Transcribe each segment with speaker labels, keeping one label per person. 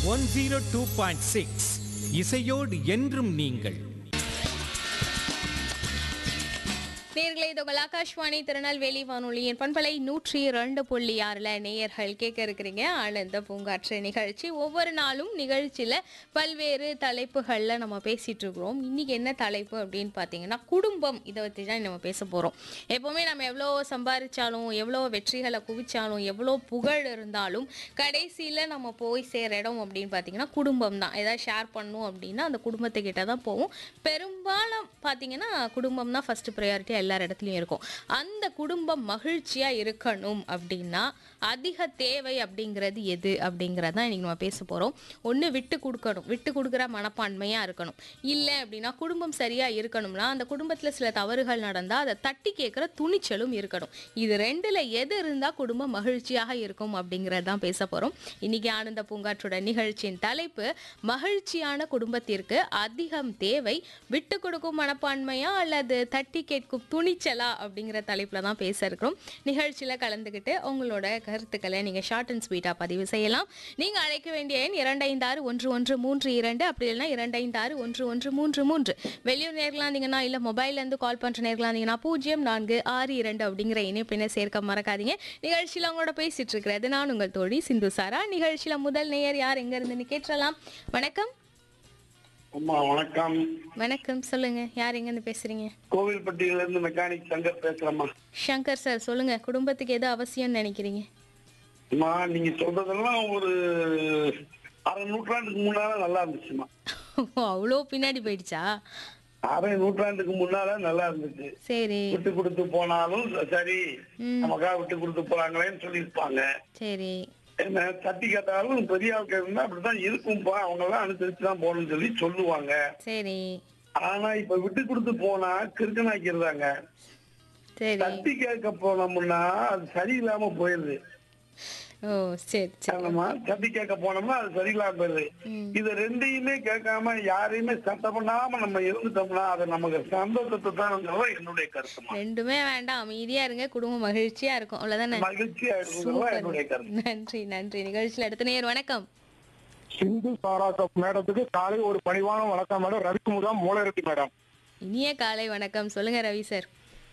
Speaker 1: One zero two point six இசையோடு என்றும் நீங்கள்
Speaker 2: நேர்களே இது உங்கள் ஆகாஷ்வாணி திருநெல்வேலி வானொலியின் பண்பலை நூற்றி இரண்டு புள்ளி ஆறில் நேயர்கள் கேட்க இருக்கிறீங்க ஆனந்த பூங்காற்று நிகழ்ச்சி ஒவ்வொரு நாளும் நிகழ்ச்சியில் பல்வேறு தலைப்புகளில் நம்ம பேசிட்டு இருக்கிறோம் இன்னைக்கு என்ன தலைப்பு அப்படின்னு பார்த்தீங்கன்னா குடும்பம் இதை பற்றி தான் நம்ம பேச போகிறோம் எப்போவுமே நம்ம எவ்வளோ சம்பாதிச்சாலும் எவ்வளோ வெற்றிகளை குவிச்சாலும் எவ்வளோ புகழ் இருந்தாலும் கடைசியில் நம்ம போய் சேர இடம் அப்படின்னு பார்த்தீங்கன்னா குடும்பம் தான் ஏதாவது ஷேர் பண்ணும் அப்படின்னா அந்த குடும்பத்துக்கிட்ட தான் போவோம் பெரும்பாலும் பார்த்தீங்கன்னா குடும்பம் தான் ஃபஸ்ட்டு ப்ரையாரிட்டி எல்லார் இடத்துலையும் இருக்கும் அந்த குடும்பம் மகிழ்ச்சியாக இருக்கணும் அப்படின்னா அதிக தேவை அப்படிங்கிறது எது அப்படிங்கிறது தான் இன்றைக்கி நம்ம பேச போகிறோம் ஒன்று விட்டு கொடுக்கணும் விட்டு கொடுக்குற மனப்பான்மையாக இருக்கணும் இல்லை அப்படின்னா குடும்பம் சரியாக இருக்கணும்னா அந்த குடும்பத்தில் சில தவறுகள் நடந்தால் அதை தட்டி கேட்குற துணிச்சலும் இருக்கணும் இது ரெண்டில் எது இருந்தால் குடும்பம் மகிழ்ச்சியாக இருக்கும் அப்படிங்கிறது தான் பேச போகிறோம் இன்றைக்கி ஆனந்த பூங்காற்றோட நிகழ்ச்சியின் தலைப்பு மகிழ்ச்சியான குடும்பத்திற்கு அதிகம் தேவை விட்டு கொடுக்கும் மனப்பான்மையா அல்லது தட்டி கேட்கும் துணிச்சலா அப்படிங்கிற தலைப்பில் தான் பேச இருக்கிறோம் நிகழ்ச்சியில் கலந்துக்கிட்டு உங்களோட கருத்துக்களை நீங்கள் ஷார்ட் அண்ட் ஸ்வீட்டாக பதிவு செய்யலாம் நீங்கள் அழைக்க வேண்டிய எண் இரண்டைந்தாறு ஒன்று ஒன்று மூன்று இரண்டு அப்படி இல்லைன்னா இரண்டைந்தாறு ஒன்று ஒன்று மூன்று மூன்று வெளியூர் நேர்களாக இருந்தீங்கன்னா இல்லை மொபைல்லேருந்து கால் பண்ணுற நேர்களாக இருந்தீங்கன்னா பூஜ்ஜியம் நான்கு ஆறு இரண்டு அப்படிங்கிற இணைப்பினை சேர்க்க மறக்காதீங்க நிகழ்ச்சியில் அவங்களோட பேசிட்டு இருக்கிறது நான் உங்கள் தோழி சிந்து சாரா நிகழ்ச்சியில் முதல் நேயர் யார் எங்க இருந்துன்னு கேட்டலாம் வணக்கம்
Speaker 3: அம்மா வணக்கம்
Speaker 2: வணக்கம் சொல்லுங்க யார் எங்கேருந்து பேசுறீங்க
Speaker 3: கோவில்பட்டியில இருந்து மெக்கானிக் சங்கர் பேசுறேம்மா
Speaker 2: சங்கர் சார் சொல்லுங்க குடும்பத்துக்கு எது அவசியம்னு நினைக்கிறீங்க
Speaker 3: அம்மா நீங்க சொல்றதெல்லாம் ஒரு அரை நூற்றாண்டுக்கு முன்னால நல்லா இருந்துச்சுமா
Speaker 2: ஓ, அவ்வளோ பின்னாடி போயிடுச்சா
Speaker 3: அரை நூற்றாண்டுக்கு முன்னால நல்லா இருந்துச்சு
Speaker 2: சரி
Speaker 3: விட்டு கொடுத்து போனாலும் சரி
Speaker 2: ம்.
Speaker 3: நமக்காக விட்டு கொடுத்து போறாங்களேன்னு சொல்லியிருப்பாங்க
Speaker 2: சரி
Speaker 3: என்ன தட்டி கேட்டாலும் பெரிய ஆட்கள் இருந்தா அப்படித்தான் இருக்கும்பா அவங்க எல்லாம் அனுசரிச்சு தான் போகணும்னு சொல்லி சொல்லுவாங்க
Speaker 2: சரி
Speaker 3: ஆனா இப்ப விட்டு கொடுத்து போனா கிறுக்கனாக்கிறாங்க
Speaker 2: சரி
Speaker 3: தட்டி கேட்க போனோம்னா அது சரியில்லாம போயிருது
Speaker 2: ஓ சரி சரி
Speaker 3: ஆமா தட்டி கேட்க போனோம்னா அது சரியில்லாம போயிருது
Speaker 2: ம்.
Speaker 3: இது ரெண்டையுமே கேட்காம யாரையுமே சத்தம் பண்ணாம நம்ம இருந்துட்டோம்னா அது நமக்கு சந்தோஷத்தை தான் என்னுடைய கருத்துமா
Speaker 2: ரெண்டுமே வேண்டாம் அமைதியா இருங்க குடும்பம் மகிழ்ச்சியா இருக்கும் அவ்வளவுதானே
Speaker 3: மகிழ்ச்சியா இருக்குங்கிறதா என்னுடைய கருத்து
Speaker 2: நன்றி நன்றி நிகழ்ச்சியில் அடுத்த நேர் வணக்கம்
Speaker 4: சிந்து சாராசப் மேடத்துக்கு காலை ஒரு பணிவான வணக்கம் மேடம் ரவிக்குமுதா மூலரத்தி மேடம்
Speaker 2: இனிய காலை வணக்கம் சொல்லுங்க ரவி சார்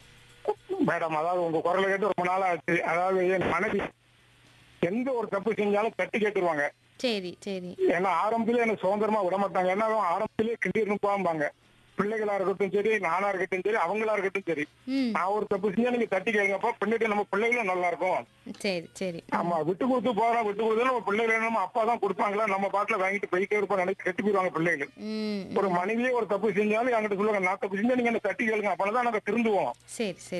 Speaker 4: மேடம் அதாவது உங்க குரலை கேட்டு ரொம்ப நாள் ஆச்சு அதாவது என் மனைவி எந்த ஒரு தப்பு செஞ்சாலும் தட்டி கேட்டுருவாங்க
Speaker 2: சரி சரி
Speaker 4: ஏன்னா ஆரம்பத்திலே எனக்கு சுதந்திரமா விட மாட்டாங்க ஏன்னா அவங்க ஆரம்பத்திலே கிண்டிருந்து போவாங்க பிள்ளைகளா இருக்கட்டும் சரி நானா இருக்கட்டும் சரி அவங்களா இருக்கட்டும் சரி
Speaker 2: ம்
Speaker 4: நான் ஒரு தப்பு செஞ்சா நீங்க தட்டி கேளுங்கப்பா பின்னாடி நம்ம பிள்ளைகளும் நல்லா இருக்கும்
Speaker 2: சரி சரி
Speaker 4: ஆமா விட்டு கொடுத்து போறோம் விட்டு கொடுத்து நம்ம பிள்ளைகள் நம்ம அப்பா தான் கொடுப்பாங்களா நம்ம பாட்டுல வாங்கிட்டு போய்க்கே இருப்போம் நினைச்சு கெட்டு போயிருவாங்க பிள்ளைகள்
Speaker 2: ம்
Speaker 4: ஒரு மனைவியே ஒரு தப்பு செஞ்சாலும் என்கிட்ட சொல்லுவாங்க நான் தப்பு செஞ்சா நீங்க என்ன தட்டி கேளுங்க அப்பதான் நாங்க திருந்துவோம்
Speaker 2: சரி சரி